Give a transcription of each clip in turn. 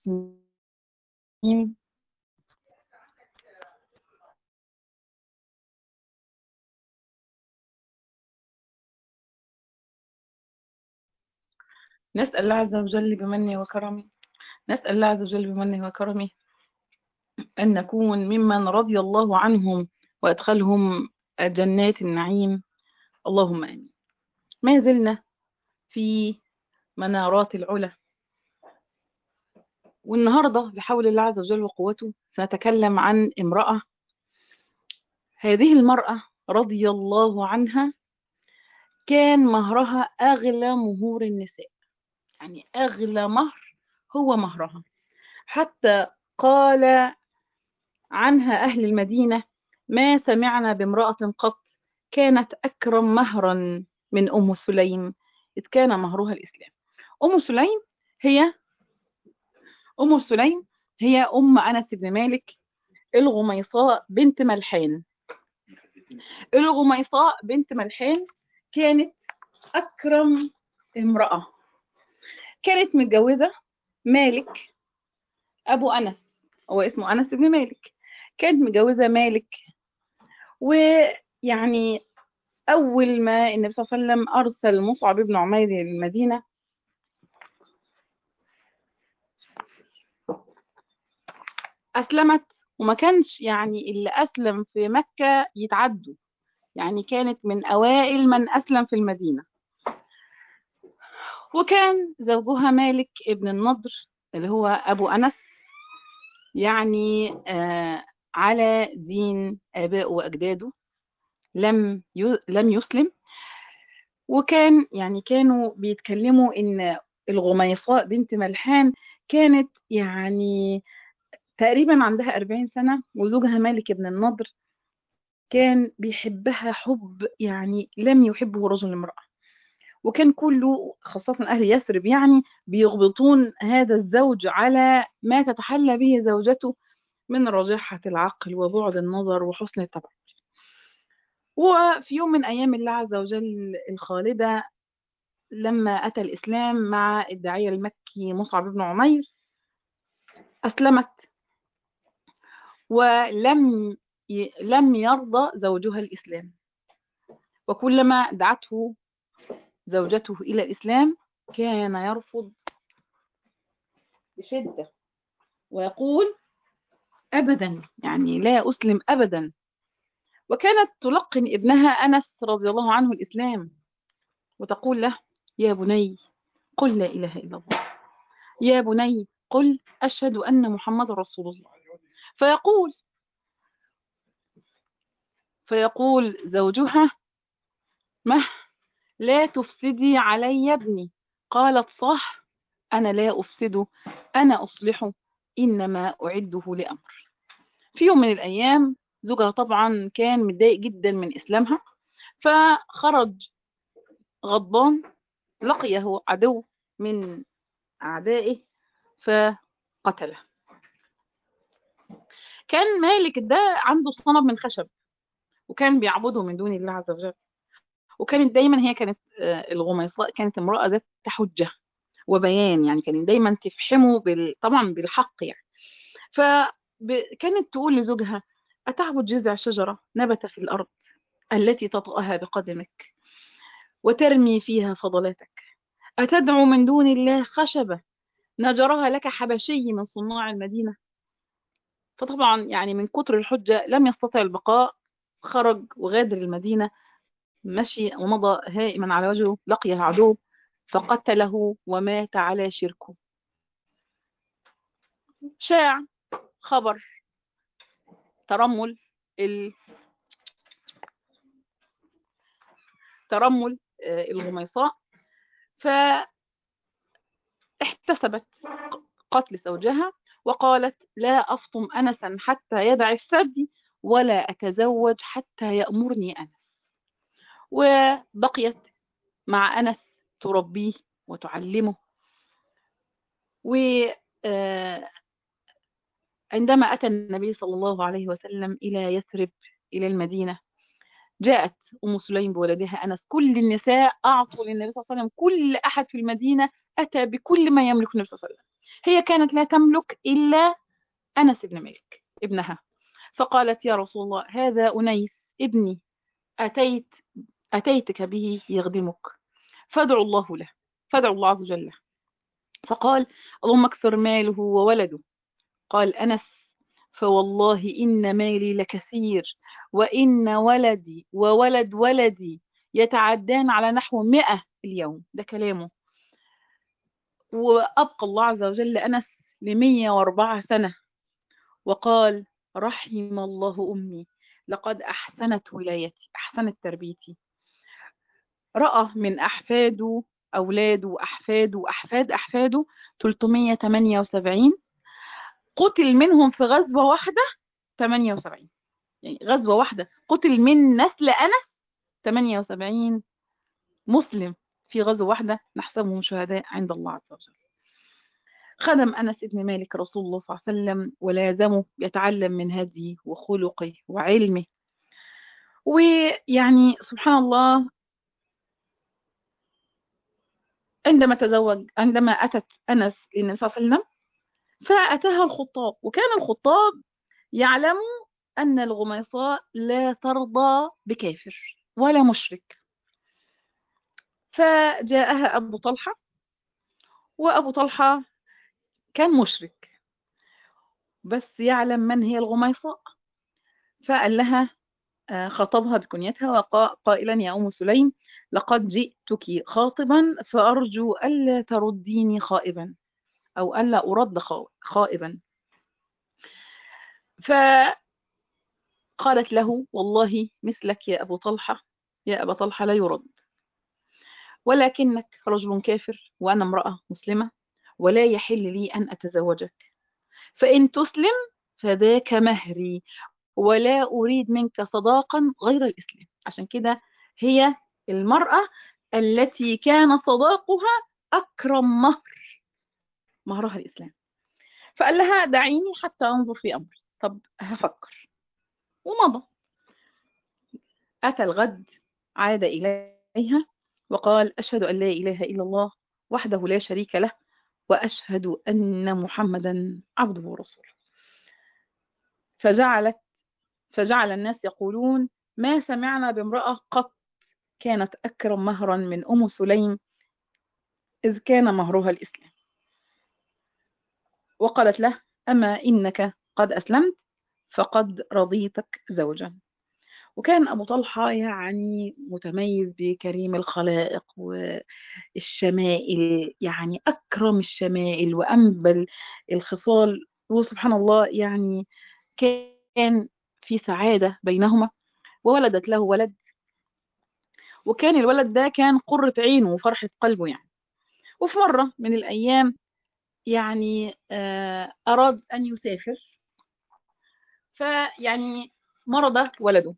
الرجيم نسأل الله عز وجل بمنه وكرمه نسأل الله عز وجل بمنه وكرمه أن نكون ممن رضي الله عنهم وأدخلهم جنات النعيم اللهم آمين ما زلنا في منارات العلا والنهاردة بحول الله عز وجل وقوته سنتكلم عن امرأة هذه المرأة رضي الله عنها كان مهرها أغلى مهور النساء يعني أغلى مهر هو مهرها حتى قال عنها أهل المدينة ما سمعنا بامرأة قط كانت أكرم مهرا من أم سليم إذ كان مهرها الإسلام أم سليم هي أم سليم هي أم أنس بن مالك الغميصاء بنت ملحان الغميصاء بنت ملحان كانت أكرم امرأة كانت متجوزة مالك أبو أنس هو اسمه أنس بن مالك كانت متجوزة مالك ويعني أول ما النبي صلى الله عليه وسلم أرسل مصعب بن عمير للمدينة أسلمت وما كانش يعني اللي أسلم في مكة يتعدوا يعني كانت من أوائل من أسلم في المدينة وكان زوجها مالك ابن النضر اللي هو أبو أنس يعني آه على دين آبائه وأجداده لم لم يسلم وكان يعني كانوا بيتكلموا إن الغميصاء بنت ملحان كانت يعني تقريبا عندها 40 سنة وزوجها مالك بن النضر كان بيحبها حب يعني لم يحبه رجل امرأة وكان كله خاصة أهل يثرب يعني بيغبطون هذا الزوج على ما تتحلى به زوجته من رجاحة العقل وبعد النظر وحسن التبع وفي يوم من أيام الله عز وجل الخالدة لما أتى الإسلام مع الداعية المكي مصعب بن عمير أسلمت ولم لم يرضى زوجها الإسلام وكلما دعته زوجته إلى الإسلام كان يرفض بشدة ويقول أبدا يعني لا أسلم أبدا وكانت تلقن ابنها أنس رضي الله عنه الإسلام وتقول له يا بني قل لا إله إلا الله يا بني قل أشهد أن محمد رسول الله فيقول فيقول زوجها مه لا تفسدي علي ابني قالت صح أنا لا أفسده أنا أصلحه إنما أعده لأمر في يوم من الأيام زوجها طبعا كان متضايق جدا من إسلامها فخرج غضبان لقيه عدو من أعدائه فقتله كان مالك ده عنده صنم من خشب وكان بيعبده من دون الله عز وجل وكانت دايما هي كانت الغميصاء كانت امرأة ذات حجة وبيان يعني كانت دايما تفحمه بال... طبعا بالحق يعني فكانت تقول لزوجها أتعبد جذع شجرة نبت في الأرض التي تطأها بقدمك وترمي فيها فضلاتك أتدعو من دون الله خشبة نجرها لك حبشي من صناع المدينة فطبعا يعني من كتر الحجة لم يستطع البقاء خرج وغادر المدينة مشي ومضى هائما على وجهه لقيه عدو فقتله ومات على شركه شاع خبر ترمل ال... ترمل الغميصاء فاحتسبت قتل زوجها وقالت لا أفطم أنسا حتى يدع الثدي ولا أتزوج حتى يأمرني أنس وبقيت مع أنس تربيه وتعلمه وعندما أتى النبي صلى الله عليه وسلم إلى يثرب إلى المدينة جاءت أم سليم بولدها أنس كل النساء أعطوا للنبي صلى الله عليه وسلم كل أحد في المدينة أتى بكل ما يملك النبي صلى الله عليه وسلم هي كانت لا تملك إلا أنس بن مالك ابنها فقالت يا رسول الله هذا أنيس ابني أتيت أتيتك به يخدمك فادعوا الله له فادعوا الله عز وجل له فقال اللهم اكثر ماله وولده قال أنس فوالله إن مالي لكثير وإن ولدي وولد ولدي يتعدان على نحو مئة اليوم ده كلامه وأبقى الله عز وجل أنس لمية واربعة سنة وقال رحم الله أمي لقد أحسنت ولايتي أحسنت تربيتي رأى من أحفاده أولاده وأحفاده وأحفاد أحفاده 378 قتل منهم في غزوة واحدة 78 يعني غزوة واحدة قتل من نسل أنس 78 مسلم في غزوة واحدة نحسبهم شهداء عند الله عز وجل خدم أنس بن مالك رسول الله صلى الله عليه وسلم ولازمه يتعلم من هديه وخلقه وعلمه ويعني سبحان الله عندما تزوج عندما أتت أنس للنبي صلى الله عليه وسلم فأتاها الخطاب وكان الخطاب يعلموا أن الغميصاء لا ترضى بكافر ولا مشرك فجاءها أبو طلحة وأبو طلحة كان مشرك بس يعلم من هي الغميصاء فقال لها خطبها بكنيتها وقائلا يا أم سليم لقد جئتك خاطبا فأرجو ألا ترديني خائبا أو ألا أرد خائبا فقالت له والله مثلك يا أبو طلحة يا أبا طلحة لا يرد ولكنك رجل كافر وأنا امرأة مسلمة ولا يحل لي أن أتزوجك فإن تسلم فذاك مهري ولا أريد منك صداقا غير الإسلام عشان كده هي المرأة التي كان صداقها أكرم مهر مهرها الإسلام فقال لها دعيني حتى أنظر في أمري طب هفكر ومضى أتى الغد عاد إليها وقال أشهد أن لا إله إلا الله وحده لا شريك له وأشهد أن محمدا عبده ورسوله فجعلت فجعل الناس يقولون ما سمعنا بامرأة قط كانت أكرم مهرا من أم سليم إذ كان مهرها الإسلام وقالت له أما إنك قد أسلمت فقد رضيتك زوجا وكان أبو طلحة يعني متميز بكريم الخلائق والشمائل يعني أكرم الشمائل وأنبل الخصال وسبحان الله يعني كان في سعادة بينهما وولدت له ولد وكان الولد ده كان قرة عينه وفرحة قلبه يعني وفي مرة من الأيام يعني أراد أن يسافر فيعني مرض ولده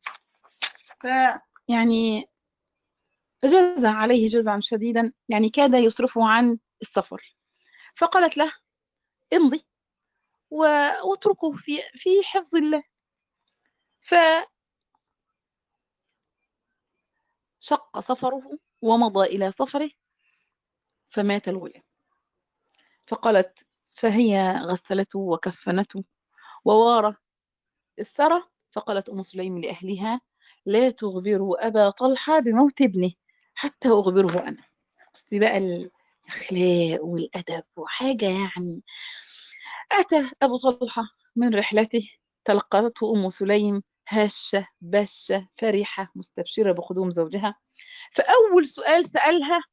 فيعني جزع عليه جزعا شديدا يعني كاد يصرفه عن السفر فقالت له امضي واتركه في في حفظ الله ف شق سفره ومضى إلى سفره فمات الغلام فقالت فهي غسلته وكفنته ووارى الثرى فقالت أم سليم لأهلها لا تغبروا أبا طلحة بموت ابنه حتى أغبره أنا بس بقى الأخلاق والأدب وحاجة يعني أتى أبو طلحة من رحلته تلقته أم سليم هاشة باشة فرحة مستبشرة بقدوم زوجها فأول سؤال سألها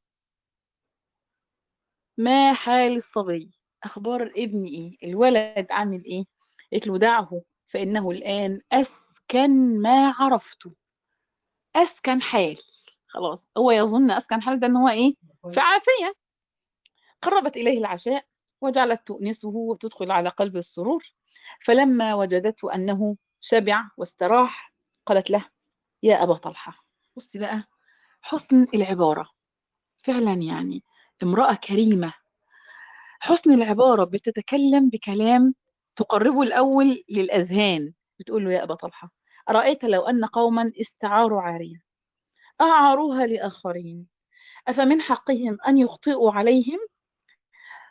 ما حال الصبي أخبار ابني إيه الولد عامل إيه قلت له دعه فإنه الآن أسكن ما عرفته أسكن حال خلاص هو يظن أسكن حال ده أنه هو إيه في عافية قربت إليه العشاء وجعلت تؤنسه وتدخل على قلب السرور فلما وجدته أنه شبع واستراح قالت له يا أبا طلحة بصي بقى حسن العبارة فعلا يعني امرأة كريمة حسن العبارة بتتكلم بكلام تقربه الأول للأذهان بتقول له يا أبا طلحة أرأيت لو أن قوما استعاروا عارية أعاروها لآخرين أفمن حقهم أن يخطئوا عليهم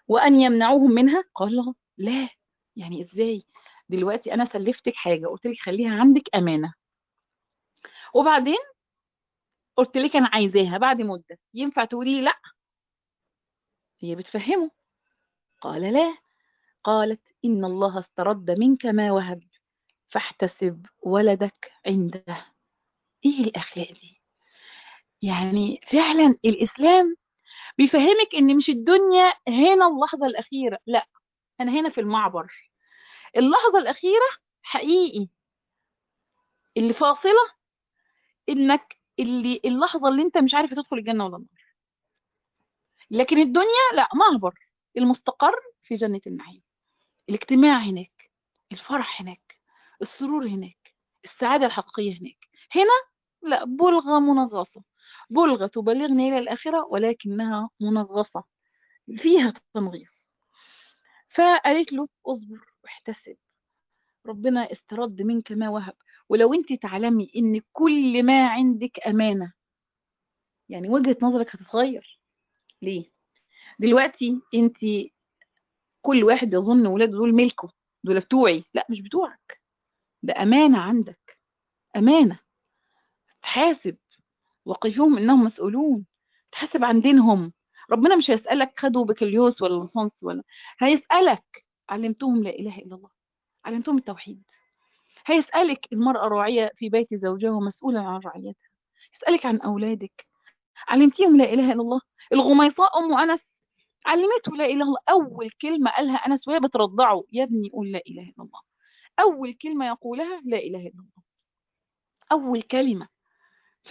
وأن يمنعوهم منها قال لا يعني إزاي دلوقتي أنا سلفتك حاجة قلت لك خليها عندك أمانة وبعدين قلت لك أنا عايزاها بعد مدة ينفع تقولي لا هي بتفهمه قال لا قالت إن الله استرد منك ما وهب فاحتسب ولدك عنده إيه الأخلاق دي يعني فعلا الإسلام بيفهمك إن مش الدنيا هنا اللحظة الأخيرة لا أنا هنا في المعبر اللحظة الأخيرة حقيقي اللي فاصلة إنك اللي اللحظة اللي أنت مش عارف تدخل الجنة ولا النار لكن الدنيا لا معبر المستقر في جنة النعيم الاجتماع هناك الفرح هناك السرور هناك السعادة الحقيقية هناك هنا لا بلغة منغصة بلغة تبلغني إلى الآخرة ولكنها منغصة فيها تنغيص فقالت له اصبر واحتسب ربنا استرد منك ما وهب ولو انت تعلمي ان كل ما عندك امانه يعني وجهه نظرك هتتغير ليه دلوقتي انت كل واحد يظن ولاده دول ملكه دول بتوعي لا مش بتوعك ده امانه عندك امانه تحاسب وقفوهم انهم مسؤولون تحاسب عن دينهم ربنا مش هيسالك خدوا بكاليوس ولا ليسانس ولا هيسالك علمتهم لا اله الا الله علمتهم التوحيد هيسألك المرأة راعية في بيت زوجها ومسؤولة عن رعيتها يسألك عن أولادك علمتيهم لا إله إلا الله الغميصاء أم أنس علمته لا إله إلا الله أول كلمة قالها أنس وهي بترضعه يا ابني قول لا إله إلا الله أول كلمة يقولها لا إله إلا الله أول كلمة ف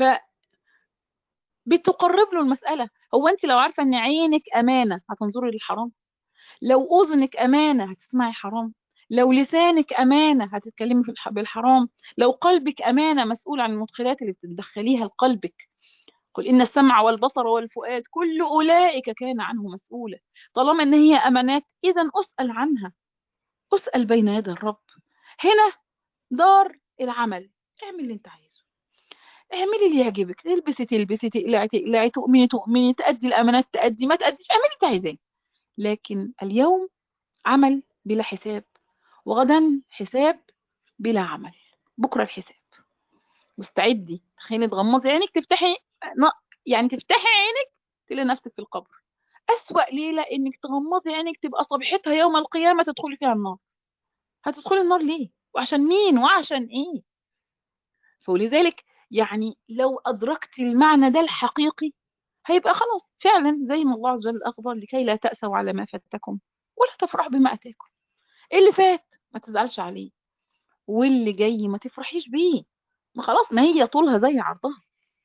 بتقرب له المسألة هو أنت لو عارفة أن عينك أمانة هتنظري للحرام لو أذنك أمانة هتسمعي حرام لو لسانك أمانة هتتكلمي في بالحرام لو قلبك أمانة مسؤول عن المدخلات اللي بتدخليها لقلبك قل إن السمع والبصر والفؤاد كل أولئك كان عنه مسؤولا طالما إن هي أمانات إذا أسأل عنها أسأل بين يدي الرب هنا دار العمل اعمل اللي انت عايزه اعملي اللي يعجبك تلبسي تلبسي تقلعي تقلعي تؤمني تؤمني تأدي الأمانات تأدي ما تأديش اعملي اللي انت عايزاه لكن اليوم عمل بلا حساب وغدا حساب بلا عمل بكرة الحساب مستعدي تخيلي تغمضي عينك تفتحي يعني تفتحي عينك تلاقي نفسك في القبر أسوأ ليلة إنك تغمضي عينك تبقى صبحتها يوم القيامة تدخلي فيها النار هتدخلي النار ليه وعشان مين وعشان إيه فلذلك يعني لو أدركت المعنى ده الحقيقي هيبقى خلاص فعلا زي ما الله عز وجل أخبر لكي لا تأسوا على ما فاتكم ولا تفرح بما أتاكم اللي فات ما تزعلش عليه واللي جاي ما تفرحيش بيه ما خلاص ما هي طولها زي عرضها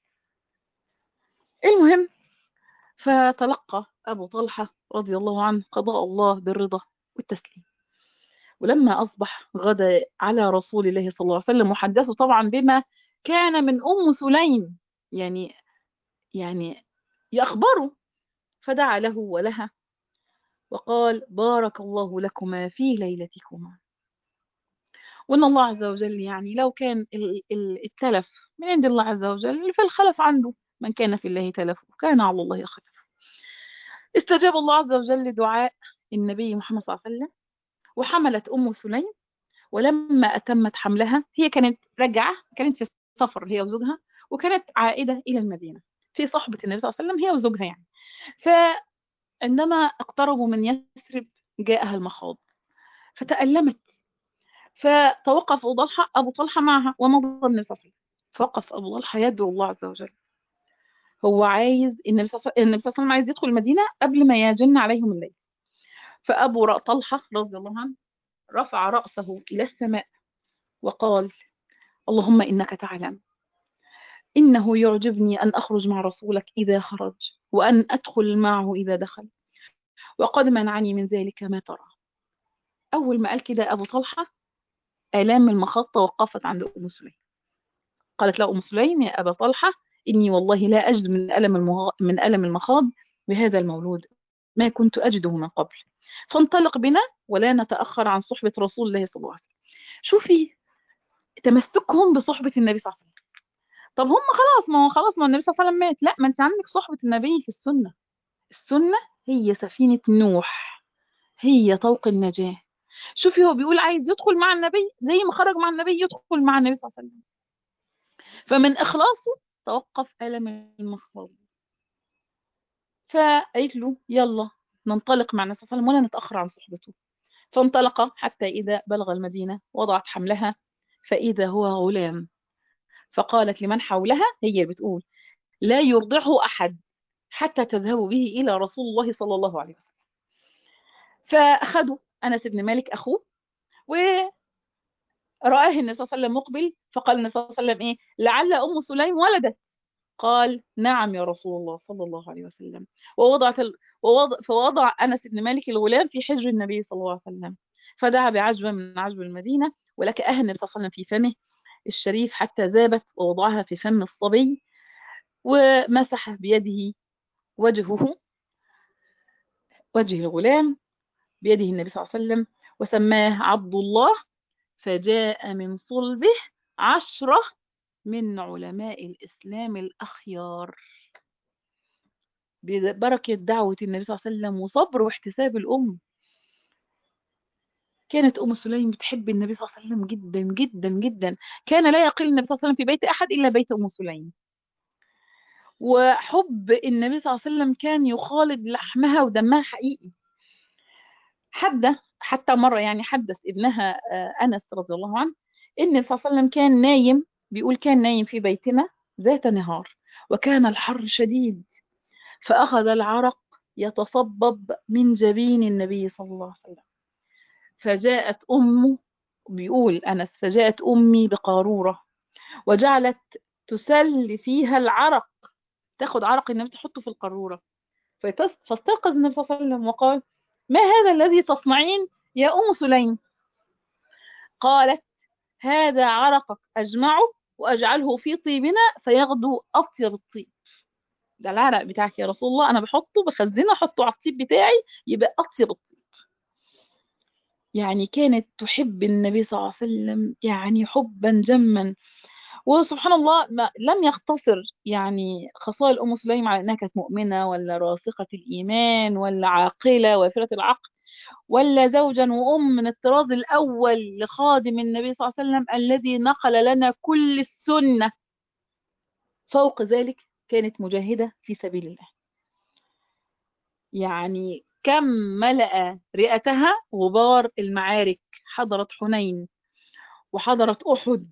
المهم فتلقى أبو طلحة رضي الله عنه قضاء الله بالرضا والتسليم ولما أصبح غدا على رسول الله صلى الله عليه وسلم وحدثه طبعا بما كان من أم سليم يعني يعني يخبره فدعا له ولها وقال بارك الله لكما في ليلتكما وان الله عز وجل يعني لو كان التلف من عند الله عز وجل فالخلف عنده من كان في الله تلف وكان على الله خلف استجاب الله عز وجل لدعاء النبي محمد صلى الله عليه وسلم وحملت ام سليم ولما اتمت حملها هي كانت راجعه كانت في سفر هي وزوجها وكانت عائده الى المدينه في صحبه النبي صلى الله عليه وسلم هي وزوجها يعني فعندما اقتربوا من يثرب جاءها المخاض فتألمت فتوقف أبو طلحة أبو طلحة معها ومضى النبي صلى الله عليه وسلم فوقف أبو طلحة يدعو الله عز وجل هو عايز النبي صلى الله عليه وسلم عايز يدخل المدينة قبل ما يجن عليهم الليل فأبو طلحة رضي الله عنه رفع رأسه إلى السماء وقال اللهم إنك تعلم إنه يعجبني أن أخرج مع رسولك إذا خرج وأن أدخل معه إذا دخل وقد منعني من ذلك ما ترى أول ما قال كده أبو طلحة آلام المخاض توقفت عند أم سليم قالت له أم سليم يا أبا طلحة إني والله لا أجد من ألم, المغ... من ألم المخاض بهذا المولود ما كنت أجده من قبل فانطلق بنا ولا نتأخر عن صحبة رسول الله صلى الله عليه وسلم شوفي تمسكهم بصحبة النبي صلى الله عليه وسلم طب هم خلاص ما هو خلاص ما النبي صلى الله عليه وسلم مات لا ما انت عندك صحبة النبي في السنة السنة هي سفينة نوح هي طوق النجاة شوفي هو بيقول عايز يدخل مع النبي زي ما خرج مع النبي يدخل مع النبي صلى الله عليه وسلم فمن إخلاصه توقف ألم المخاض فقالت له يلا ننطلق مع النبي صلى الله عليه وسلم ولا نتأخر عن صحبته فانطلق حتى إذا بلغ المدينة وضعت حملها فإذا هو غلام فقالت لمن حولها هي بتقول لا يرضعه أحد حتى تذهبوا به إلى رسول الله صلى الله عليه وسلم فأخذوا أنس بن مالك أخوه ورآه النبي صلى الله عليه وسلم مقبل فقال النبي صلى الله عليه وسلم إيه لعل أم سليم ولدت قال نعم يا رسول الله صلى الله عليه وسلم ووضعت ال... ووضع... فوضع أنس بن مالك الغلام في حجر النبي صلى الله عليه وسلم فدعا بعجبة من عجب المدينة ولكأها النبي صلى الله عليه وسلم في فمه الشريف حتى ذابت ووضعها في فم الصبي ومسح بيده وجهه وجه الغلام بيده النبي صلى الله عليه وسلم وسماه عبد الله فجاء من صلبه عشرة من علماء الإسلام الأخيار ببركة دعوة النبي صلى الله عليه وسلم وصبر واحتساب الأم كانت أم سليم بتحب النبي صلى الله عليه وسلم جدا جدا جدا كان لا يقل النبي صلى الله عليه وسلم في بيت أحد إلا بيت أم سليم وحب النبي صلى الله عليه وسلم كان يخالط لحمها ودمها حقيقي حد حتى مرة يعني حدث ابنها أنس رضي الله عنه إن صلى الله عليه وسلم كان نايم بيقول كان نايم في بيتنا ذات نهار وكان الحر شديد فأخذ العرق يتصبب من جبين النبي صلى الله عليه وسلم فجاءت أمه بيقول أنس فجاءت أمي بقارورة وجعلت تسل فيها العرق تاخد عرق النبي تحطه في القارورة فاستيقظ النبي صلى الله عليه وسلم وقال ما هذا الذي تصنعين يا أم سليم قالت هذا عرقك أجمعه وأجعله في طيبنا فيغدو أطيب الطيب ده العرق بتاعك يا رسول الله أنا بحطه بخزنه أحطه على الطيب بتاعي يبقى أطيب الطيب يعني كانت تحب النبي صلى الله عليه وسلم يعني حبا جما وسبحان الله ما لم يقتصر يعني خصائل ام سليم على انها كانت مؤمنه ولا راسخه الايمان ولا عاقله وافره العقل ولا زوجا وام من الطراز الاول لخادم النبي صلى الله عليه وسلم الذي نقل لنا كل السنه فوق ذلك كانت مجاهده في سبيل الله يعني كم ملأ رئتها غبار المعارك حضرت حنين وحضرت أحد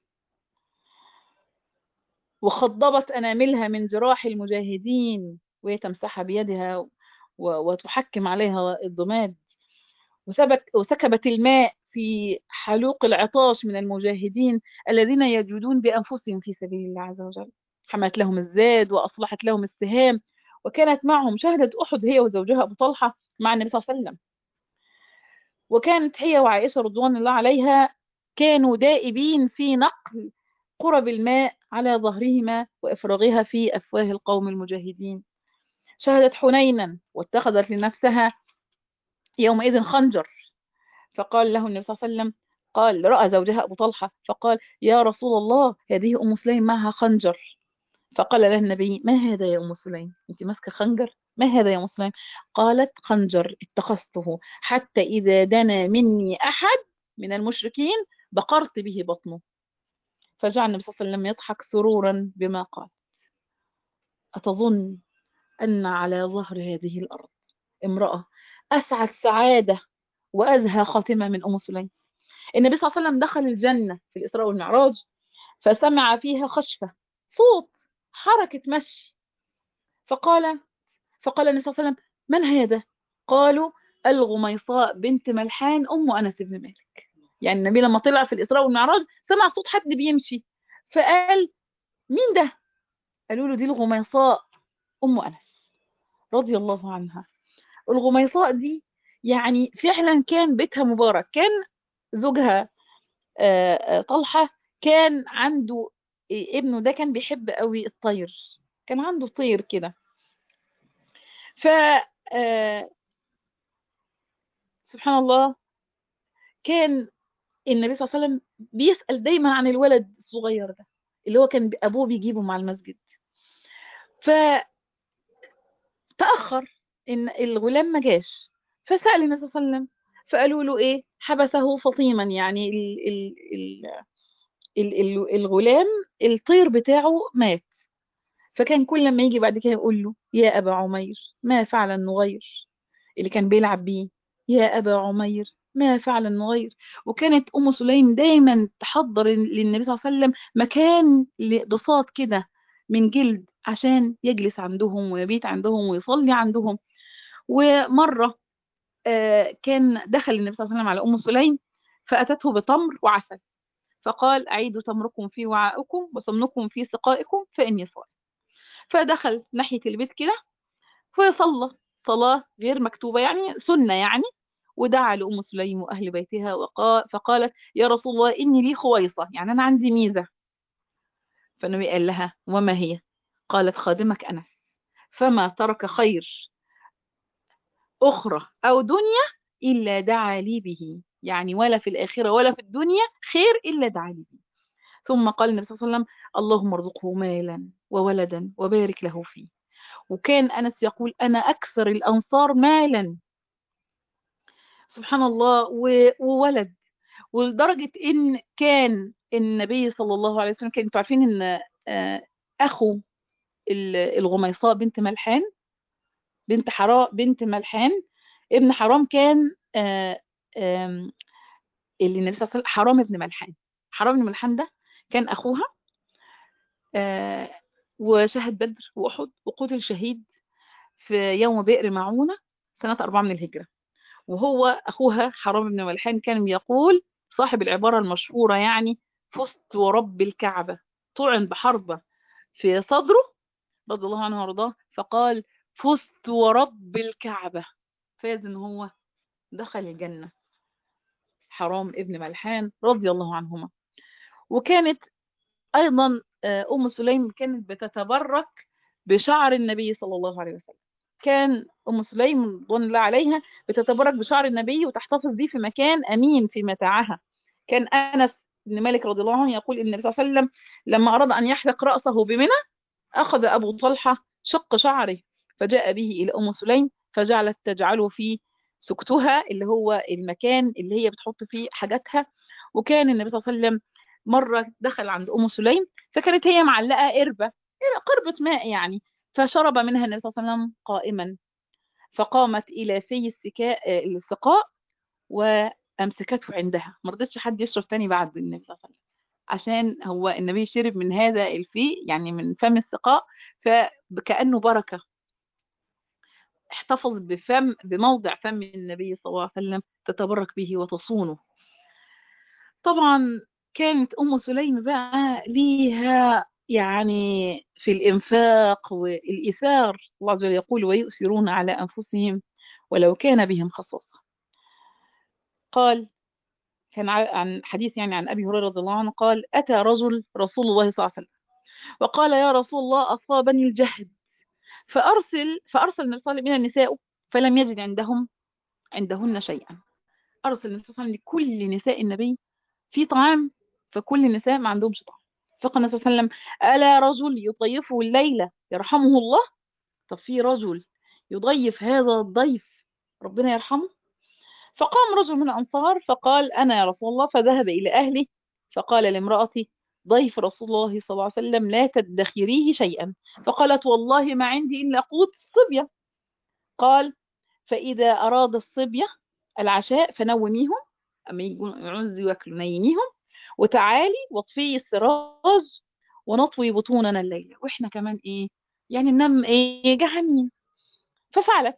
وخضبت أناملها من جراح المجاهدين وهي تمسحها بيدها وتحكم عليها الضماد وسكبت الماء في حلوق العطاش من المجاهدين الذين يجودون بأنفسهم في سبيل الله عز وجل حمت لهم الزاد وأصلحت لهم السهام وكانت معهم شهدت أحد هي وزوجها أبو طلحة مع النبي صلى الله عليه وسلم وكانت هي وعائشة رضوان الله عليها كانوا دائبين في نقل قرب الماء على ظهرهما وإفراغها في أفواه القوم المجاهدين شهدت حنينا واتخذت لنفسها يومئذ خنجر فقال له النبي صلى الله عليه وسلم قال رأى زوجها أبو طلحة فقال يا رسول الله هذه أم سليم معها خنجر فقال له النبي ما هذا يا أم سليم أنت ماسكة خنجر ما هذا يا أم سليم قالت خنجر اتخذته حتى إذا دنا مني أحد من المشركين بقرت به بطنه فجعل النبي صلى الله عليه وسلم يضحك سرورا بما قال أتظن أن على ظهر هذه الأرض امرأة أسعد سعادة وأزهى خاتمة من أم سليم النبي صلى الله عليه وسلم دخل الجنة في الإسراء والمعراج فسمع فيها خشفة صوت حركة مشي فقال فقال النبي صلى الله عليه وسلم من هذا قالوا الغميصاء بنت ملحان أم أنس بن مالك يعني النبي لما طلع في الإسراء والمعراج سمع صوت حد بيمشي فقال مين ده قالوا له دي الغميصاء أم أنس رضي الله عنها الغميصاء دي يعني فعلا كان بيتها مبارك كان زوجها طلحة كان عنده ابنه ده كان بيحب قوي الطير كان عنده طير كده ف سبحان الله كان النبي صلى الله عليه وسلم بيسأل دايما عن الولد الصغير ده اللي هو كان أبوه بيجيبه مع المسجد ف تأخر إن الغلام ما جاش فسأل النبي صلى الله عليه وسلم فقالوا له ايه حبسه فطيما يعني ال ال ال ال ال الغلام الطير بتاعه مات فكان كل لما يجي بعد كده يقول له يا أبا عمير ما فعل النغير اللي كان بيلعب بيه يا أبا عمير ما فعل النغير وكانت أم سليم دايما تحضر للنبي صلى الله عليه وسلم مكان بساط كده من جلد عشان يجلس عندهم ويبيت عندهم ويصلي عندهم ومرة كان دخل النبي صلى الله عليه وسلم على أم سليم فأتته بتمر وعسل فقال أعيدوا تمركم في وعائكم وسمنكم في سقائكم فإني صائم فدخل ناحية البيت كده فصلى صلاة غير مكتوبة يعني سنة يعني ودعا لأم سليم وأهل بيتها وقال فقالت يا رسول الله إني لي خويصة يعني أنا عندي ميزة فالنبي قال لها وما هي قالت خادمك أنس فما ترك خير أخرى أو دنيا إلا دعا لي به يعني ولا في الآخرة ولا في الدنيا خير إلا دعا لي به ثم قال النبي صلى الله عليه وسلم اللهم ارزقه مالا وولدا وبارك له فيه وكان أنس يقول أنا أكثر الأنصار مالا سبحان الله وولد ولدرجة إن كان النبي صلى الله عليه وسلم كان انتوا عارفين إن أخو الغميصاء بنت ملحان بنت حراء بنت ملحان ابن حرام كان اللي النبي صلى الله عليه وسلم حرام ابن ملحان حرام ابن ملحان ده كان أخوها وشهد بدر وأحد وقتل شهيد في يوم بئر معونة سنة أربعة من الهجرة وهو أخوها حرام بن ملحان كان يقول صاحب العبارة المشهورة يعني فزت ورب الكعبة طعن بحربة في صدره رضي الله عنه وارضاه فقال فزت ورب الكعبة فاز ان هو دخل الجنة حرام ابن ملحان رضي الله عنهما وكانت أيضا أم سليم كانت بتتبرك بشعر النبي صلى الله عليه وسلم كان أم سليم رضوان الله عليها بتتبرك بشعر النبي وتحتفظ به في مكان أمين في متاعها كان أنس بن مالك رضي الله عنه يقول إن النبي صلى الله عليه وسلم لما أراد أن يحلق رأسه بمنى أخذ أبو طلحة شق شعره فجاء به إلى أم سليم فجعلت تجعله في سكتها اللي هو المكان اللي هي بتحط فيه حاجاتها وكان النبي صلى الله عليه وسلم مرة دخل عند أم سليم فكانت هي معلقة قربة قربة ماء يعني فشرب منها النبي صلى الله عليه وسلم قائما فقامت إلى في السكاء السقاء وأمسكته عندها ما رضتش حد يشرب تاني بعد النبي صلى الله عليه وسلم عشان هو النبي شرب من هذا الفي يعني من فم السقاء فكأنه بركة احتفظ بفم بموضع فم النبي صلى الله عليه وسلم تتبرك به وتصونه طبعا كانت أم سليم بقى ليها يعني في الإنفاق والإثار الله عز وجل يقول ويؤثرون على أنفسهم ولو كان بهم خصاصة قال كان عن حديث يعني عن أبي هريرة رضي الله عنه قال أتى رجل رسول الله صلى الله عليه وسلم وقال يا رسول الله أصابني الجهد فأرسل فأرسل النبي صلى الله عليه وسلم إلى النساء فلم يجد عندهم عندهن شيئا أرسل النبي صلى الله عليه وسلم لكل نساء النبي في طعام فكل النساء ما عندهمش طعام فقال النبي صلى الله عليه وسلم ألا رجل يضيفه الليلة يرحمه الله طب في رجل يضيف هذا الضيف ربنا يرحمه فقام رجل من الأنصار فقال أنا يا رسول الله فذهب إلى أهله فقال لامرأتي ضيف رسول الله صلى الله عليه وسلم لا تدخريه شيئا فقالت والله ما عندي إلا قوت الصبية قال فإذا أراد الصبية العشاء فنوميهم أما يعوزوا ياكلوا نيميهم وتعالي واطفي السراج ونطوي بطوننا الليلة وإحنا كمان إيه يعني ننام إيه جعانين ففعلت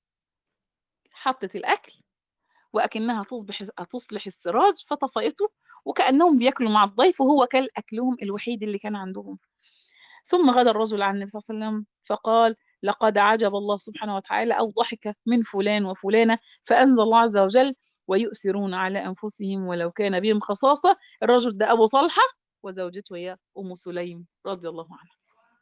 حطت الأكل وأكنها تصبح تصلح السراج فطفئته وكأنهم بياكلوا مع الضيف وهو كل أكلهم الوحيد اللي كان عندهم ثم غدا الرجل عن النبي صلى الله عليه وسلم فقال لقد عجب الله سبحانه وتعالى أو ضحك من فلان وفلانة فأنزل الله عز وجل ويؤثرون على أنفسهم ولو كان بهم خصاصة الرجل ده أبو طلحة وزوجته هي أم سليم رضي الله عنها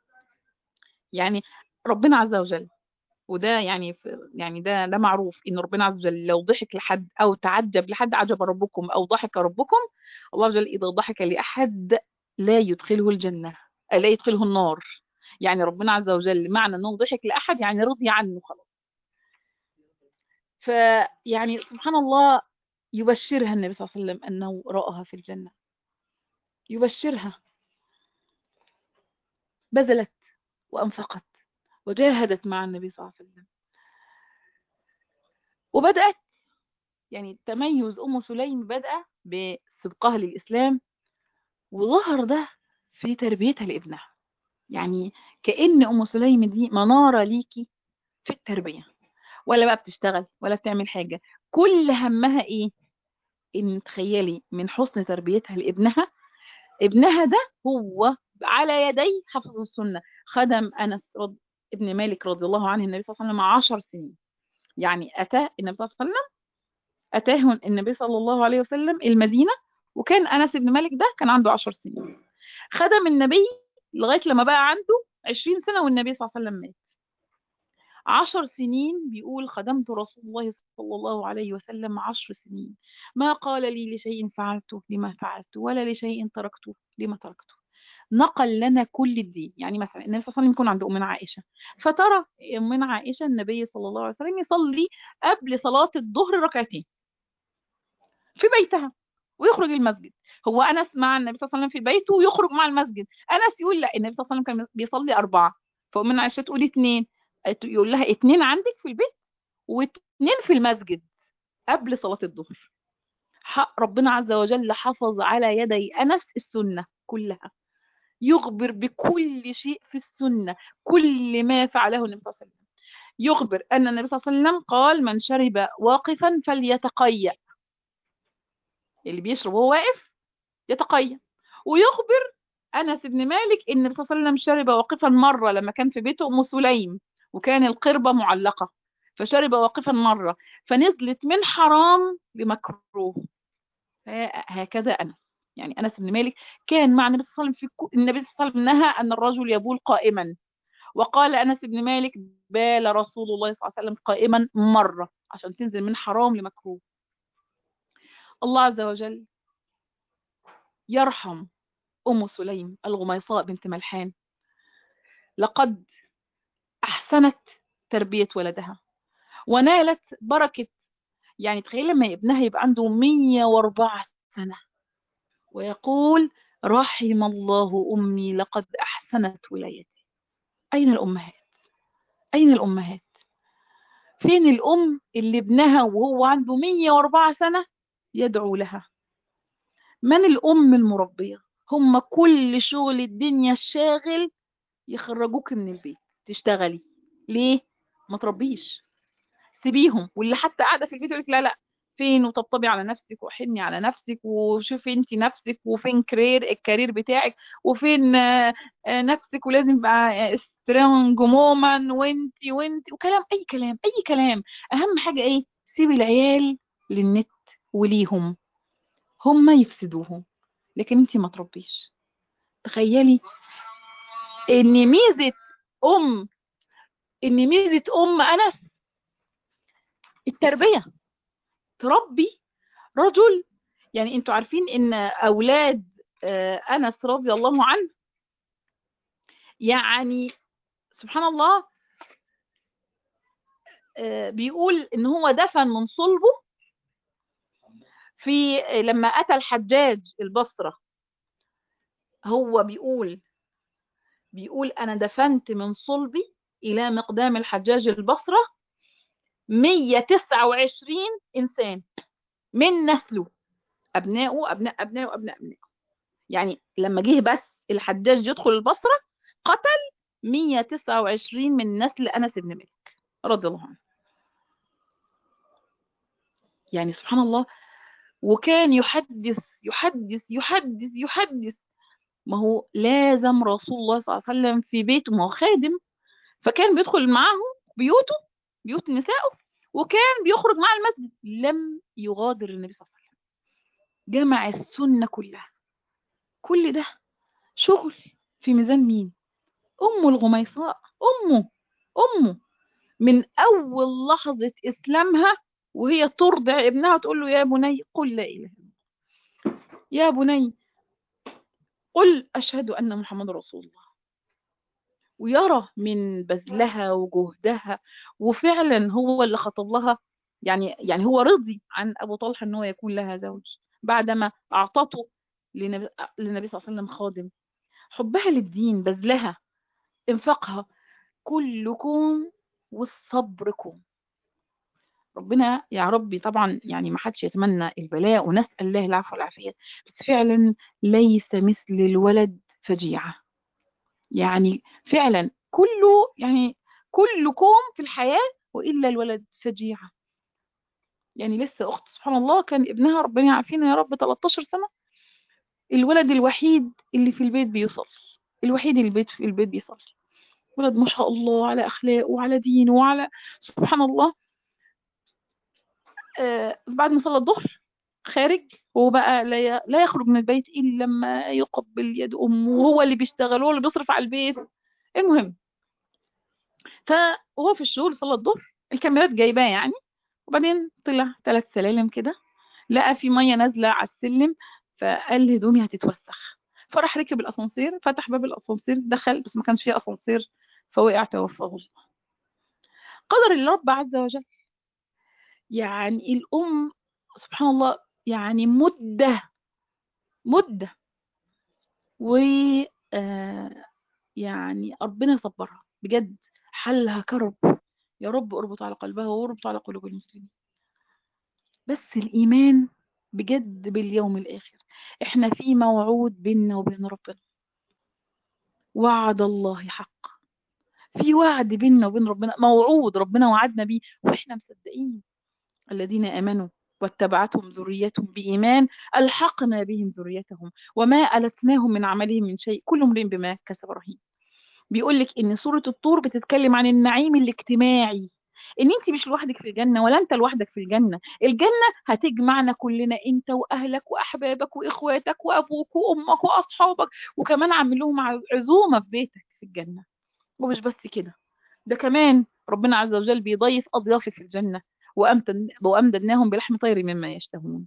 يعني ربنا عز وجل وده يعني يعني ده ده معروف ان ربنا عز وجل لو ضحك لحد او تعجب لحد عجب ربكم او ضحك ربكم الله عز وجل اذا ضحك لاحد لا يدخله الجنه لا يدخله النار يعني ربنا عز وجل معنى انه ضحك لاحد يعني رضي عنه خلاص فيعني سبحان الله يبشرها النبي صلى الله عليه وسلم أنه رآها في الجنة يبشرها بذلت وأنفقت وجاهدت مع النبي صلى الله عليه وسلم وبدأت يعني تميز أم سليم بدأ بسبقها للإسلام وظهر ده في تربيتها لابنها يعني كأن أم سليم دي منارة ليكي في التربية ولا بقى بتشتغل ولا بتعمل حاجة كل همها إيه إن تخيلي من حسن تربيتها لابنها ابنها ده هو على يدي حفظ السنة خدم أنس رض... ابن مالك رضي الله عنه النبي صلى الله عليه وسلم عشر سنين يعني أتى النبي صلى الله عليه وسلم أتاه النبي صلى الله عليه وسلم المدينة وكان أنس بن مالك ده كان عنده عشر سنين خدم النبي لغاية لما بقى عنده عشرين سنة والنبي صلى الله عليه وسلم مات عشر سنين بيقول خدمت رسول الله صلى الله عليه وسلم عشر سنين ما قال لي لشيء فعلته لما فعلت ولا لشيء تركته لما تركته نقل لنا كل الدين يعني مثلا النبي صلى الله عليه وسلم يكون عند أمنا عائشة فترى أمنا عائشة النبي صلى الله عليه وسلم يصلي قبل صلاة الظهر ركعتين في بيتها ويخرج المسجد هو أنس مع النبي صلى الله عليه وسلم في بيته ويخرج مع المسجد أنس يقول لا النبي صلى الله عليه وسلم كان بيصلي أربعة فأمنا عائشة تقول اثنين يقول لها اتنين عندك في البيت واتنين في المسجد قبل صلاة الظهر حق ربنا عز وجل حفظ على يدي أنس السنة كلها يخبر بكل شيء في السنة كل ما فعله النبي صلى الله عليه وسلم يخبر أن النبي صلى الله عليه وسلم قال من شرب واقفا فليتقيأ اللي بيشرب وهو واقف يتقيأ ويخبر أنس بن مالك إن النبي صلى الله عليه وسلم شرب واقفا مرة لما كان في بيته أم سليم وكان القربة معلقة فشرب واقفا مرة فنزلت من حرام لمكروه هكذا أنس يعني أنس بن مالك كان مع النبي صلى الله عليه وسلم في النبي صلى الله عليه وسلم نهى أن الرجل يبول قائما وقال أنس بن مالك بال رسول الله صلى الله عليه وسلم قائما مرة عشان تنزل من حرام لمكروه الله عز وجل يرحم أم سليم الغميصاء بنت ملحان لقد أحسنت تربية ولدها ونالت بركة يعني تخيل لما ابنها يبقى عنده 104 سنة ويقول رحم الله أمي لقد أحسنت ولايتي أين الأمهات أين الأمهات فين الأم اللي ابنها وهو عنده 104 سنة يدعو لها من الأم المربية هم كل شغل الدنيا الشاغل يخرجوك من البيت تشتغلي ليه ما تربيش سيبيهم واللي حتى قاعده في البيت يقول لك لا لا فين وطبطبي على نفسك وحني على نفسك وشوفي انت نفسك وفين كارير الكارير بتاعك وفين نفسك ولازم بقى سترونج مومن وانت وانت وكلام اي كلام اي كلام اهم حاجه ايه سيبي العيال للنت وليهم هم يفسدوهم لكن انت ما تربيش تخيلي ان ميزه ام ان ميزه ام انس التربيه تربي رجل يعني انتوا عارفين ان اولاد انس رضي الله عنه يعني سبحان الله بيقول ان هو دفن من صلبه في لما اتى الحجاج البصره هو بيقول بيقول انا دفنت من صلبي الى مقدام الحجاج البصره 129 انسان من نسله ابنائه ابناء ابنائه ابناء ابنائه يعني لما جه بس الحجاج يدخل البصره قتل 129 من نسل انس بن مالك رضي الله عنه يعني سبحان الله وكان يحدث يحدث يحدث يحدث ما هو لازم رسول الله صلى الله عليه وسلم في بيته ما هو خادم فكان بيدخل معه بيوته بيوت نسائه وكان بيخرج مع المسجد لم يغادر النبي صلى الله عليه وسلم جمع السنة كلها كل ده شغل في ميزان مين أمه الغميصاء أمه أمه من أول لحظة إسلامها وهي ترضع ابنها وتقول له يا بني قل لا إله إلا الله يا بني قل أشهد أن محمد رسول الله ويرى من بذلها وجهدها وفعلا هو اللي خطب لها يعني يعني هو رضي عن ابو طلحه ان هو يكون لها زوج بعدما اعطته لنبي, للنبي صلى الله عليه وسلم خادم حبها للدين بذلها انفاقها كلكم والصبركم ربنا يا ربي طبعا يعني ما حدش يتمنى البلاء ونسأل الله العفو والعافية بس فعلا ليس مثل الولد فجيعة يعني فعلا كله يعني كلكم في الحياة وإلا الولد فجيعة يعني لسه أخت سبحان الله كان ابنها ربنا يعافينا يا رب 13 سنة الولد الوحيد اللي في البيت بيصلي الوحيد اللي البيت في البيت بيصلي ولد ما شاء الله على أخلاقه وعلى دينه وعلى سبحان الله آه بعد ما صلى الظهر خارج هو بقى لا لا يخرج من البيت الا لما يقبل يد امه وهو اللي بيشتغل وهو اللي بيصرف على البيت المهم فهو في الشغل صلى الظهر الكاميرات جايباه يعني وبعدين طلع ثلاث سلالم كده لقى في ميه نازله على السلم فقال هدومي هتتوسخ فراح ركب الاسانسير فتح باب الاسانسير دخل بس ما كانش فيه اسانسير فوقع توفاه الله قدر الرب عز وجل يعني الام سبحان الله يعني مدة مدة و آه يعني ربنا صبرها بجد حلها كرب يا رب اربط على قلبها واربط على قلوب المسلمين بس الإيمان بجد باليوم الآخر احنا في موعود بيننا وبين ربنا وعد الله حق في وعد بيننا وبين ربنا موعود ربنا وعدنا بيه واحنا مصدقين الذين آمنوا واتبعتهم ذريتهم بإيمان ألحقنا بهم ذريتهم وما ألتناهم من عملهم من شيء كل امرئ بما كسب رهين بيقول لك إن سورة الطور بتتكلم عن النعيم الاجتماعي إن أنت مش لوحدك في الجنة ولا أنت لوحدك في الجنة الجنة هتجمعنا كلنا أنت وأهلك وأحبابك وإخواتك وأبوك وأمك وأصحابك وكمان عامل لهم عزومة في بيتك في الجنة ومش بس كده ده كمان ربنا عز وجل بيضيف أضيافك في الجنة وأمددناهم بلحم طير مما يشتهون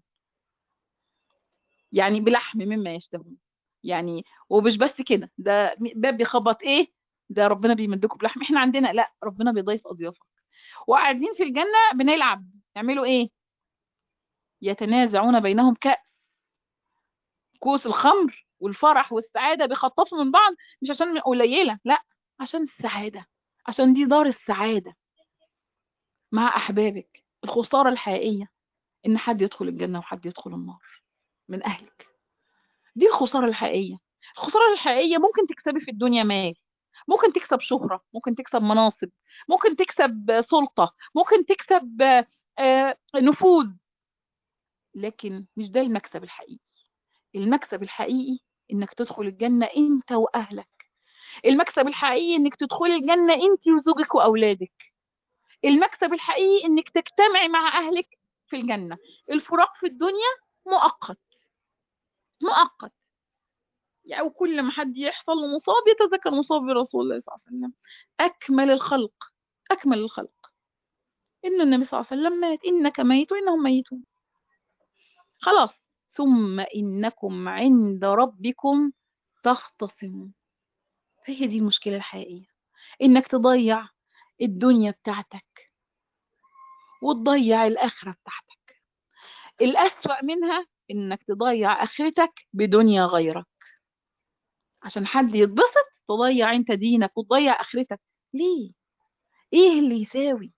يعني بلحم مما يشتهون يعني ومش بس كده ده باب بيخبط ايه ده ربنا بيمدكم بلحم احنا عندنا لا ربنا بيضيف اضيافك وقاعدين في الجنة بنلعب يعملوا ايه يتنازعون بينهم كأس كوس الخمر والفرح والسعادة بيخطفوا من بعض مش عشان قليلة لا عشان السعادة عشان دي دار السعادة مع أحبابك الخسارة الحقيقية إن حد يدخل الجنة وحد يدخل النار من أهلك دي الخسارة الحقيقية الخسارة الحقيقية ممكن تكسبي في الدنيا مال ممكن تكسب شهرة ممكن تكسب مناصب ممكن تكسب سلطة ممكن تكسب نفوذ لكن مش ده المكسب الحقيقي المكسب الحقيقي انك تدخل الجنة انت واهلك المكسب الحقيقي انك تدخلي الجنة انت وزوجك واولادك المكسب الحقيقي انك تجتمعي مع اهلك في الجنة الفراق في الدنيا مؤقت مؤقت يعني وكل ما حد يحصل له مصاب يتذكر مصاب برسول الله صلى الله عليه وسلم أكمل الخلق أكمل الخلق إن النبي صلى الله عليه وسلم مات إنك ميت وإنهم ميتون خلاص ثم إنكم عند ربكم تختصمون فهي دي المشكلة الحقيقية إنك تضيع الدنيا بتاعتك وتضيع الآخرة بتاعتك الأسوأ منها إنك تضيع آخرتك بدنيا غيرك عشان حد يتبسط تضيع انت دينك وتضيع اخرتك ليه ايه اللي يساوي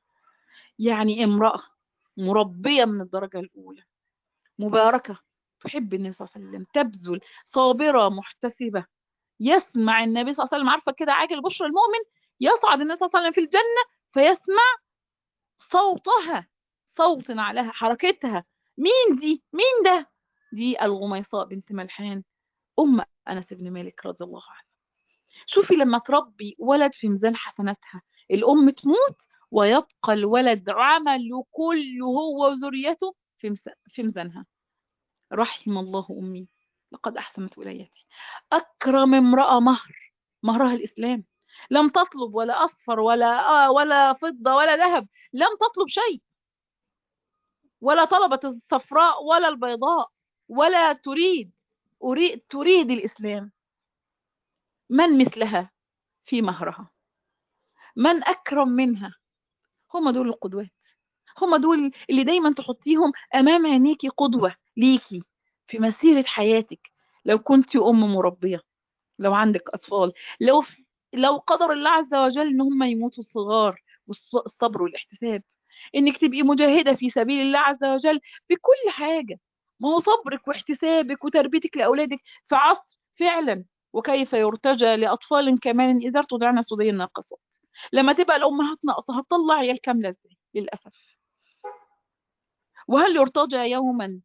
يعني امرأة مربية من الدرجة الاولى مباركة تحب النبي صلى الله عليه وسلم تبذل صابرة محتسبة يسمع النبي صلى الله عليه وسلم عارفة كده عاجل بشرى المؤمن يصعد النبي صلى الله عليه وسلم في الجنة فيسمع صوتها صوت عليها حركتها مين دي مين ده دي الغميصاء بنت ملحان أم أنس بن مالك رضي الله عنه شوفي لما تربي ولد في ميزان حسناتها الأم تموت ويبقى الولد عمله كله هو وذريته في في ميزانها رحم الله أمي لقد أحسنت ولايتي أكرم امرأة مهر مهرها الإسلام لم تطلب ولا أصفر ولا آه ولا فضة ولا ذهب لم تطلب شيء ولا طلبت الصفراء ولا البيضاء ولا تريد أريد تريد الإسلام من مثلها في مهرها من أكرم منها هم دول القدوات هم دول اللي دايما تحطيهم امام عينيكي قدوة ليكي في مسيرة حياتك لو كنت ام مربية لو عندك اطفال لو لو قدر الله عز وجل ان هم يموتوا صغار والصبر والاحتساب انك تبقي مجاهدة في سبيل الله عز وجل بكل حاجة ما هو صبرك واحتسابك وتربيتك لاولادك في عصر فعلا وكيف يرتجى لاطفال كمان اذا ارتضعن صدي الناقصات لما تبقى الامهات ناقصه هتطلع عيال كامله ازاي للاسف وهل يرتجى يوما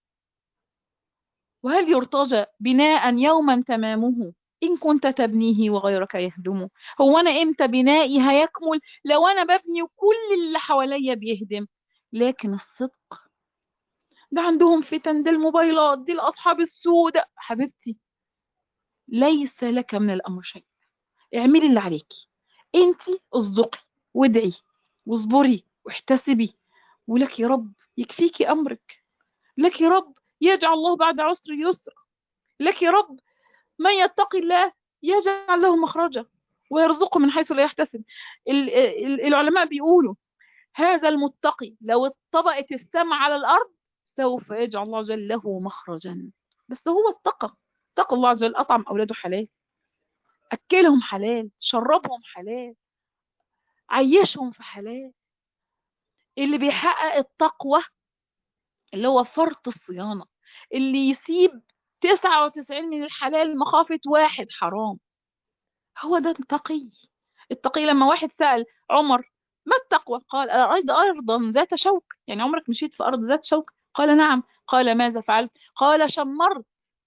وهل يرتجى بناء يوما تمامه إن كنت تبنيه وغيرك يهدمه هو أنا إمتى بنائي هيكمل لو أنا ببني وكل اللي حواليا بيهدم لكن الصدق ده عندهم فتن دي الموبايلات دي الأصحاب السوداء حبيبتي ليس لك من الأمر شيء اعملي اللي عليكي انت اصدقي وادعي واصبري واحتسبي ولك يا رب يكفيكي أمرك لك يا رب يجعل الله بعد عسر يسر لك يا رب من يتقي الله يجعل له مخرجا ويرزقه من حيث لا يحتسب العلماء بيقولوا هذا المتقي لو اتطبقت السماء على الأرض سوف يجعل الله جل له مخرجا بس هو اتقى اتقى الله عز وجل أطعم أولاده حلال أكلهم حلال شربهم حلال عيشهم في حلال اللي بيحقق التقوى اللي هو فرط الصيانة اللي يسيب 99 من الحلال مخافة واحد حرام هو ده التقي التقي لما واحد سأل عمر ما التقوى قال أريد أرضا ذات شوك يعني عمرك مشيت في أرض ذات شوك قال نعم قال ماذا فعلت قال شمرت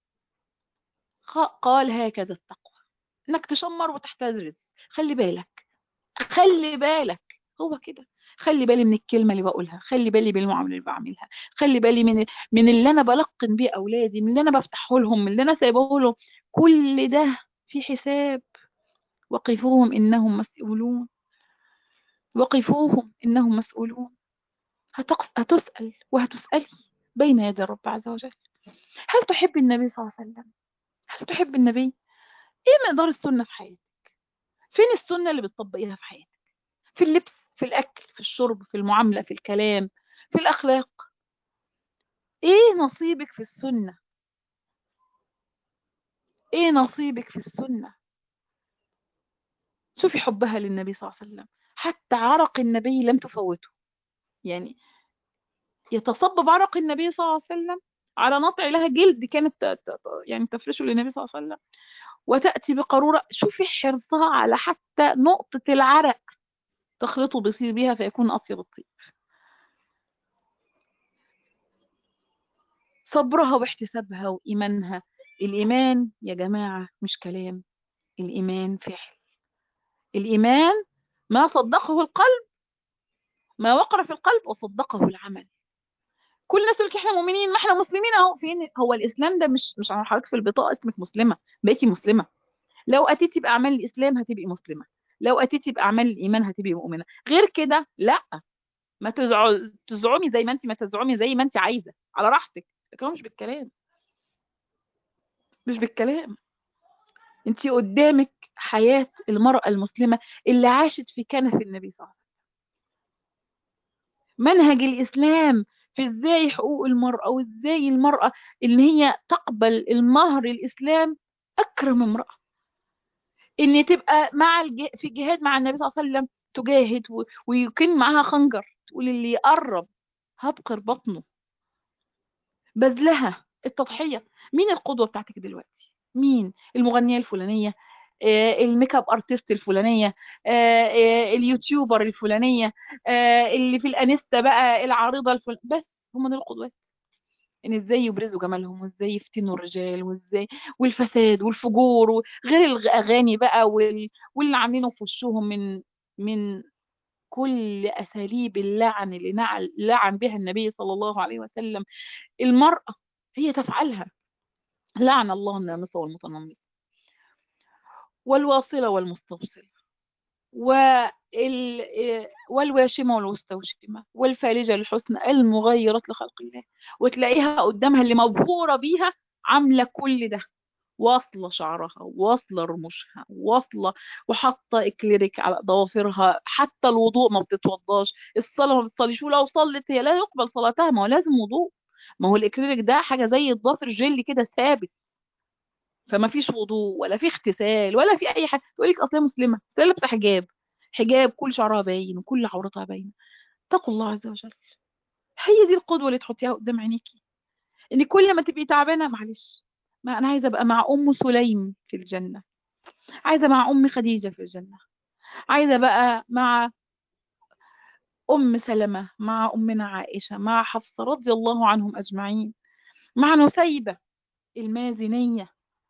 قال هكذا التقوى انك تشمر وتحترز خلي بالك خلي بالك هو كده خلي بالي من الكلمة اللي بقولها خلي بالي بالمعاملة اللي بعملها خلي بالي من من اللي أنا بلقن بيه أولادي من اللي أنا بفتحه لهم من اللي أنا سايبه لهم كل ده في حساب وقفوهم إنهم مسؤولون وقفوهم إنهم مسؤولون هتسأل وهتسألي بين يدي الرب عز وجل هل تحب النبي صلى الله عليه وسلم هل تحب النبي ايه مقدار السنة في حياتك فين السنة اللي بتطبقيها في حياتك في اللبس في الأكل في الشرب في المعاملة في الكلام في الأخلاق ايه نصيبك في السنة ايه نصيبك في السنة شوفي حبها للنبي صلى الله عليه وسلم حتى عرق النبي لم تفوته يعني يتصبب عرق النبي صلى الله عليه وسلم على نطع لها جلد كانت يعني تفرشه للنبي صلى الله عليه وسلم وتأتي بقارورة شوفي حرصها على حتى نقطة العرق تخلطه بصير بها فيكون أطيب الطيب صبرها واحتسابها وإيمانها الإيمان يا جماعة مش كلام الإيمان فعل الإيمان ما صدقه القلب ما وقر في القلب وصدقه العمل كل الناس تقول احنا مؤمنين ما احنا مسلمين اهو فين هو الاسلام ده مش مش على حضرتك في البطاقه اسمك مسلمه بقيتي مسلمه لو اتيتي باعمال الاسلام هتبقي مسلمه لو اتيتي باعمال الايمان هتبقي مؤمنه غير كده لا ما تزعمي زي ما انت ما تزعمي زي ما انت عايزه على راحتك لكن مش بالكلام مش بالكلام انت قدامك حياه المراه المسلمه اللي عاشت في كنف النبي صلى الله عليه وسلم منهج الاسلام في ازاي حقوق المرأة وازاي المرأة ان هي تقبل المهر الاسلام اكرم امرأة ان تبقى مع الج... في الجهاد مع النبي صلى الله عليه وسلم تجاهد و... ويكون معاها خنجر تقول اللي يقرب هبقر بطنه بذلها التضحية مين القدوة بتاعتك دلوقتي مين المغنية الفلانية آه الميك اب ارتست الفلانيه آه آه اليوتيوبر الفلانيه اللي في الانستا بقى العارضه الفل... بس هم دول القدوات ان ازاي يبرزوا جمالهم وازاي يفتنوا الرجال وازاي والفساد والفجور وغير الاغاني بقى وال... واللي عاملينه في وشهم من من كل اساليب اللعن اللي نعل لعن بها النبي صلى الله عليه وسلم المراه هي تفعلها لعن الله النامصه والمتنمصه والواصله والمستوصله وال... والواشمة والمستوشمة والفالجة للحسن المغيرة لخلق الله وتلاقيها قدامها اللي مبهورة بيها عاملة كل ده واصلة شعرها واصلة رموشها واصلة وحاطة اكليريك على ضوافرها حتى الوضوء ما بتتوضاش الصلاة ما بتصليش ولو صلت هي لا يقبل صلاتها ما هو لازم وضوء ما هو الاكليريك ده حاجة زي الضافر جل كده ثابت فما فيش وضوء ولا في اغتسال ولا في اي حاجة تقول لك اصل هي مسلمة أصل هي لابسة حجاب حجاب كل شعرها باين وكل عورتها باينة اتقوا الله عز وجل هي دي القدوة اللي تحطيها قدام عينيكي ان كل ما تبقي تعبانة معلش ما انا عايزة ابقى مع ام سليم في الجنة عايزة مع ام خديجة في الجنة عايزة بقى مع ام سلمة مع امنا عائشة مع حفصة رضي الله عنهم اجمعين مع نسيبة المازنية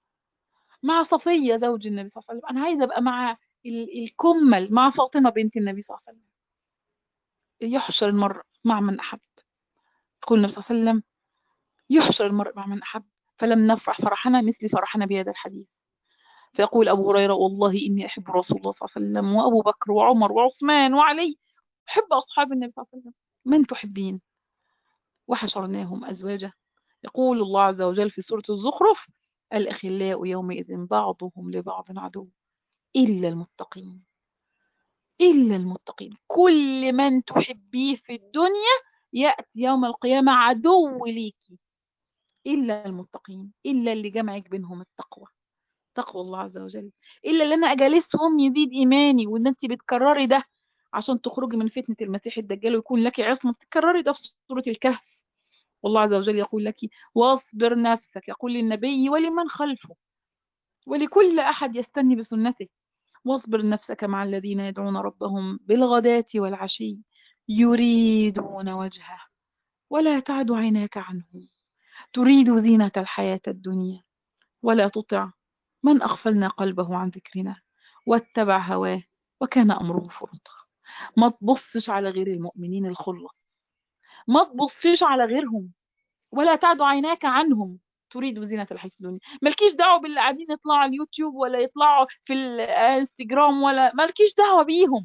مع صفية زوج النبي صلى الله عليه وسلم انا عايزة ابقى مع ال- الكمل مع فاطمة بنت النبي صلى الله عليه وسلم يحشر المرء مع من احب يقول النبي صلى الله عليه وسلم يحشر المرء مع من احب فلم نفرح فرحنا مثل فرحنا بهذا الحديث فيقول أبو هريرة والله إني أحب رسول الله صلى الله عليه وسلم وأبو بكر وعمر وعثمان وعلي أحب أصحاب النبي صلى الله عليه وسلم من تحبين وحشرناهم أزواجا يقول الله عز وجل في سورة الزخرف الأخلاء يومئذ بعضهم لبعض عدو إلا المتقين إلا المتقين كل من تحبيه في الدنيا يأتي يوم القيامة عدو ليكي إلا المتقين إلا اللي جمعك بينهم التقوى تقوى الله عز وجل إلا اللي أنا أجالسهم يزيد إيماني وإن أنت بتكرري ده عشان تخرجي من فتنة المسيح الدجال ويكون لك عصمة تكرري ده في سورة الكهف والله عز وجل يقول لك واصبر نفسك يقول للنبي ولمن خلفه ولكل أحد يستني بسنته واصبر نفسك مع الذين يدعون ربهم بالغداة والعشي يريدون وجهه ولا تعد عيناك عنهم تريد زينة الحياة الدنيا ولا تطع من أغفلنا قلبه عن ذكرنا واتبع هواه وكان أمره فرطا ما تبصش على غير المؤمنين الخلص ما تبصش على غيرهم ولا تعد عيناك عنهم تريد زينة الحياة الدنيا مالكيش دعوة باللي قاعدين يطلعوا على اليوتيوب ولا يطلعوا في الانستجرام ولا مالكيش دعوة بيهم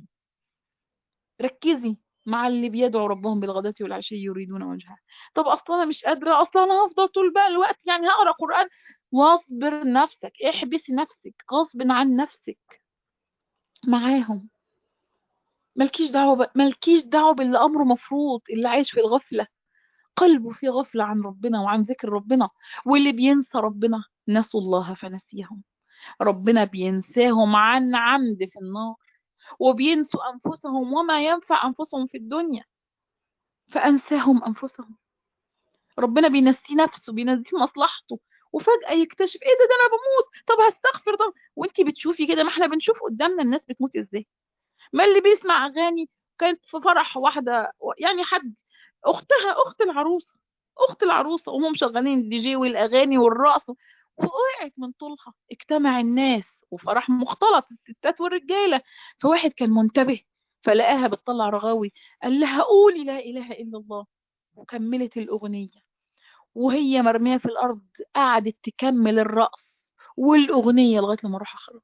ركزي مع اللي بيدعوا ربهم بالغداة والعشي يريدون وجهه طب اصلا انا مش قادرة اصلا انا هفضل طول بقى الوقت يعني هقرا قرآن واصبر نفسك احبسي نفسك غصب عن نفسك معاهم مالكيش دعوة ب... مالكيش دعوة باللي امره مفروض اللي عايش في الغفلة قلبه في غفلة عن ربنا وعن ذكر ربنا واللي بينسى ربنا نسوا الله فنسيهم ربنا بينساهم عن عمد في النار وبينسوا أنفسهم وما ينفع أنفسهم في الدنيا فأنساهم أنفسهم ربنا بينسي نفسه بينسي مصلحته وفجأة يكتشف ايه ده ده انا بموت طب هستغفر طب وانتي بتشوفي كده ما احنا بنشوف قدامنا الناس بتموت ازاي ما اللي بيسمع اغاني كانت في فرح واحدة يعني حد اختها اخت العروسة اخت العروسة وهم مشغلين الدي جي والاغاني والرقص وقعت من طولها اجتمع الناس وفرح مختلط الستات والرجالة فواحد كان منتبه فلقاها بتطلع رغاوي قال لها قولي لا اله الا الله وكملت الاغنية وهي مرمية في الارض قعدت تكمل الرقص والاغنية لغاية لما روحها خرجت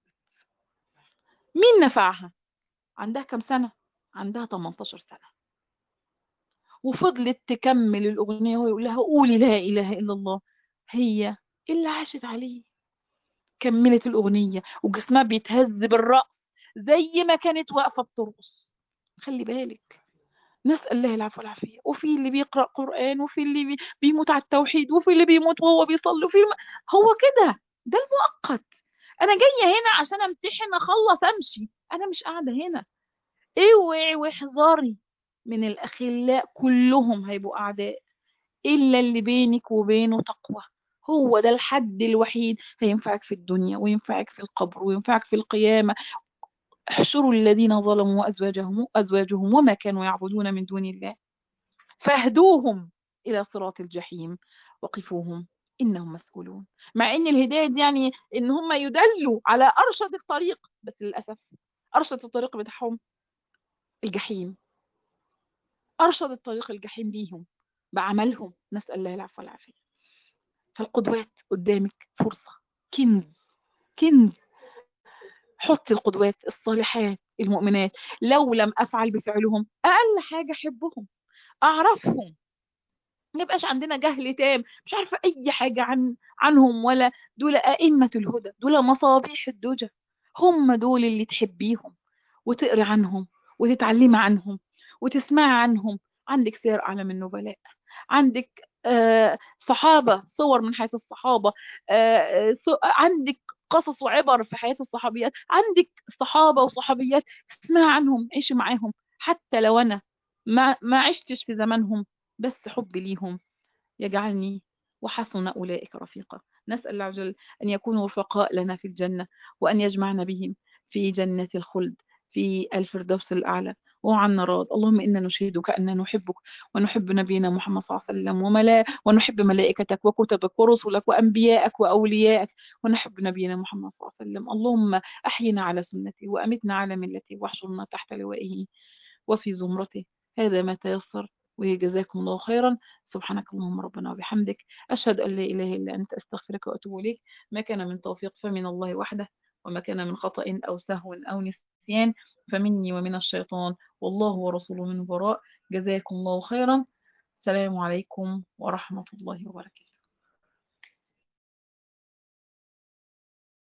مين نفعها عندها كم سنة عندها 18 سنة وفضلت تكمل الأغنية وهو يقول لها قولي لا إله إلا الله هي اللي عاشت عليه كملت الأغنية وجسمها بيتهز بالرقص زي ما كانت واقفة بترقص خلي بالك نسأل الله العفو والعافية وفي اللي بيقرأ قرآن وفي اللي بي بيموت على التوحيد وفي اللي بيموت وهو بيصلي وفي الم... هو كده ده المؤقت أنا جاية هنا عشان أمتحن أخلص أمشي أنا مش قاعدة هنا اوعي واحذري من الأخلاء كلهم هيبقوا أعداء إلا اللي بينك وبينه تقوى هو ده الحد الوحيد هينفعك في الدنيا وينفعك في القبر وينفعك في القيامة احشروا الذين ظلموا أزواجهم أزواجهم وما كانوا يعبدون من دون الله فاهدوهم إلى صراط الجحيم وقفوهم إنهم مسؤولون مع إن الهداية دي يعني إن هم يدلوا على أرشد الطريق بس للأسف أرشد الطريق بتاعهم الجحيم أرشد الطريق الجحيم ليهم بعملهم نسأل الله العفو والعافية فالقدوات قدامك فرصة كنز كنز حط القدوات الصالحات المؤمنات لو لم أفعل بفعلهم أقل حاجة أحبهم أعرفهم ما يبقاش عندنا جهل تام مش عارفة أي حاجة عن عنهم ولا دول أئمة الهدى دول مصابيح الدجى هم دول اللي تحبيهم وتقري عنهم وتتعلمي عنهم وتسمعي عنهم عندك سير أعلم النبلاء عندك آه صحابة صور من حياة الصحابة آه عندك قصص وعبر في حياة الصحابيات عندك صحابة وصحابيات اسمعي عنهم عيشي معاهم حتى لو أنا ما, ما عشتش في زمانهم بس حبي ليهم يجعلني وحسن أولئك رفيقا نسأل الله عز وجل أن يكونوا رفقاء لنا في الجنة وأن يجمعنا بهم في جنة الخلد في الفردوس الأعلى وعنا راض اللهم إنا نشهدك أننا نحبك ونحب نبينا محمد صلى الله عليه وسلم وملا ونحب ملائكتك وكتبك ورسلك وأنبياءك وأولياءك ونحب نبينا محمد صلى الله عليه وسلم اللهم أحينا على سنته وأمتنا على ملته واحشرنا تحت لوائه وفي زمرته هذا ما تيسر وجزاكم الله خيرا سبحانك اللهم ربنا وبحمدك أشهد أن لا إله إلا أنت أستغفرك وأتوب إليك ما كان من توفيق فمن الله وحده وما كان من خطأ أو سهو أو نسيان فمني ومن الشيطان والله ورسوله من براء جزاكم الله خيرا السلام عليكم ورحمة الله وبركاته